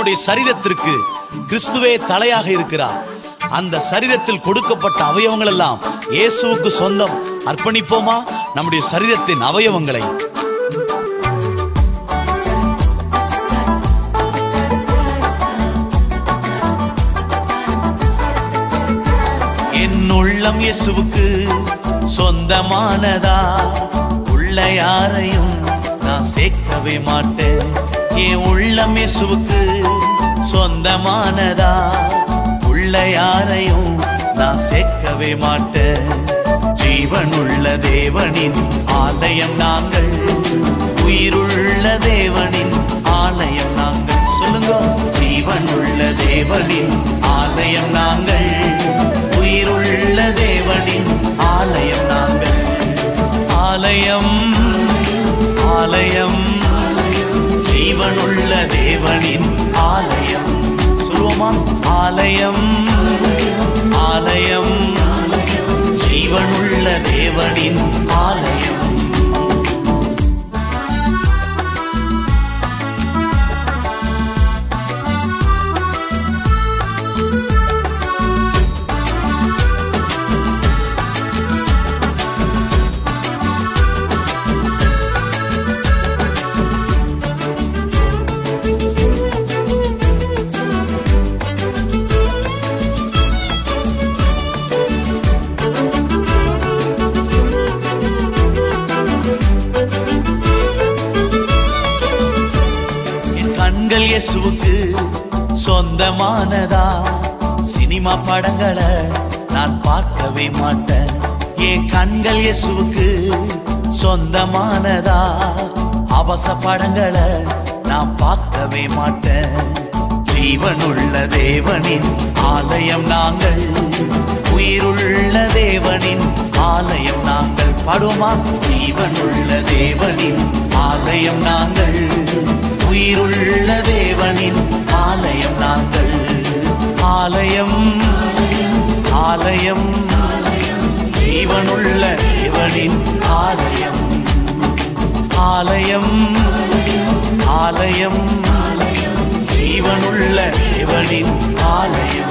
நம்முடைய சரீரத்திற்கு கிறிஸ்துவே தலையாக இருக்கிறார் அந்த சரீரத்தில் கொடுக்கப்பட்ட அவயவங்கள் எல்லாம் இயேசுவுக்கு சொந்தம் அர்ப்பணிப்போமா நம்முடைய சரீரத்தின் அவயவங்களை என் உள்ளம் இயேசுவுக்கு சொந்தமானதா உள்ள யாரையும் நான் சேர்க்கவே மாட்டேன் என் உள்ளம் இயேசுவுக்கு சொந்தமானதா உள்ள யாரையும் நான் சேர்க்கவே மாட்டேன் ஜீவனுள்ள தேவனின் ஆலயம் நாங்கள் உயிருள்ள தேவனின் ஆலயம் நாங்கள் சொல்லுங்க ஜீவனுள்ள தேவனின் ஆலயம் நாங்கள் உயிருள்ள தேவனின் ஆலயம் நாங்கள் ஆலயம் ஆலயம் ஜீவனுள்ள தேவனின் ஆலயம் சொல்லுவோமா ஆலயம் ஆலயம் ஜீவனுள்ள தேவனின் ஆலயம் என் கண்கள் இயேசுவுக்கு சொந்தமானதா சினிமா படங்களை நான் பார்க்கவே மாட்டேன் என் கண்கள் இயேசுவுக்கு சொந்தமானதா அவச படங்களை நான் பார்க்கவே மாட்டேன் ஜீவனுள்ள தேவனின் ஆலயம் நாங்கள் உயிருள்ள தேவனின் ஆலயம் நாங்கள் பாடுவோமா ஜீவனுள்ள தேவனின் ஆலயம் நாங்கள் உயிருள்ள தேவனின் ஆலயம் நாங்கள் ஆலயம் ஆலயம் ஜீவனுள்ள தேவனின் ஆலயம் ஆலயம் ஆலயம் ஜீவனுள்ள தேவனின் ஆலயம்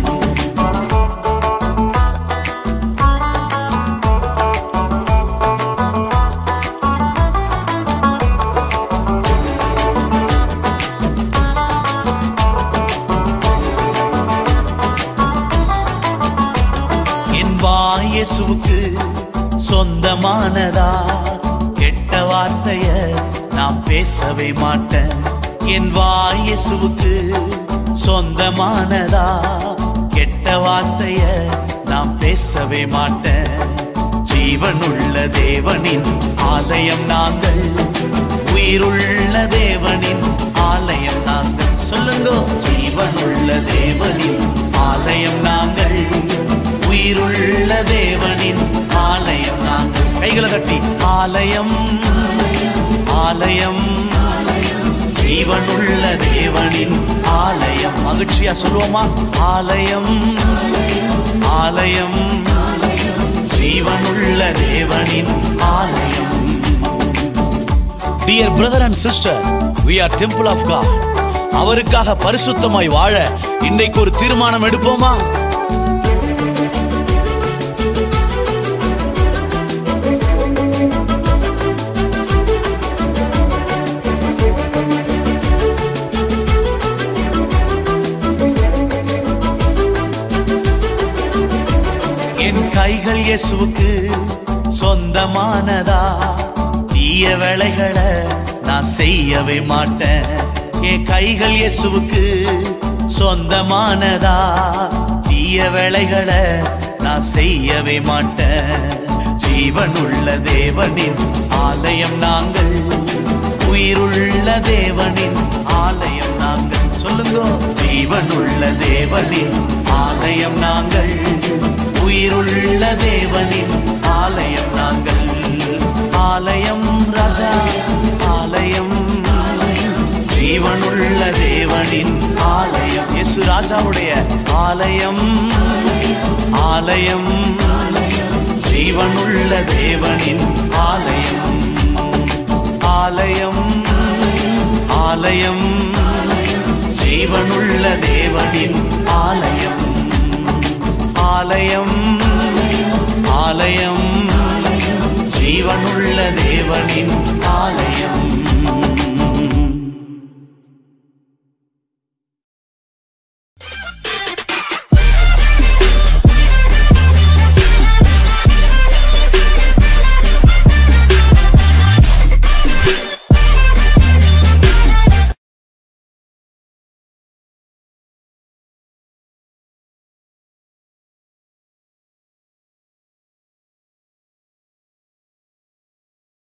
என் வாய் இயேசுவுக்கு சொந்தமானதா கெட்ட வார்த்தைய நான் பேசவே மாட்டேன் என் வாய் இயேசுவுக்கு சொந்தமானதா கெட்ட வார்த்தைய நான் பேசவே மாட்டேன் ஜீவனுள்ள தேவனின் ஆலயம் நாங்கள் உயிருள்ள தேவனின் ஆலயம் நாங்கள் சொல்லுங்க ஜீவனுள்ள தேவனின் ஆலயம் நாங்கள் உயிருள்ள தேவனின் ஆலயம் நாங்கள் கைகளை கட்டி ஆலயம் ஆலயம் ஜீவனுள்ள தேவனின் ஆலயம் மகிழ்ச்சியா சொல்லுவோமா ஆலயம் ஆலயம் ஜீவனுள்ள தேவனின் ஆலயம் dear brother and sister we are temple of god அவருக்காக பரிசுத்தமாய் வாழ இன்றைக்கு ஒரு தீர்மானம் எடுப்போமா என் கைகள் இயேசுவுக்கு சொந்தமானதா தீய வேலைகளை நான் செய்யவே மாட்டேன் என் கைகள் இயேசுவுக்கு சொந்தமானதா தீய வேலைகளை நான் செய்யவே மாட்டேன் ஜீவனுள்ள தேவனின் ஆலயம் நாங்கள் உயிருள்ள தேவனின் ஆலயம் நாங்கள் சொல்லுங்க ஜீவனுள்ள தேவனின் ஆலயம் நாங்கள் உயிருள்ள தேவனின் ஆலயம் நாங்கள் ஆலயம் ராஜா ஆலயம் ஜீவனுள்ள தேவனின் ஆலயம் இயேசு ராஜாவுடைய ஆலயம் ஆலயம் ஜீவனுள்ள தேவனின் ஆலயம் ஆலயம் ஆலயம் ஜீவனுள்ள தேவனின் ஆலயம் ஆலயம் ஆலயம் ஜீவனுள்ள தேவனின் ஆலயம்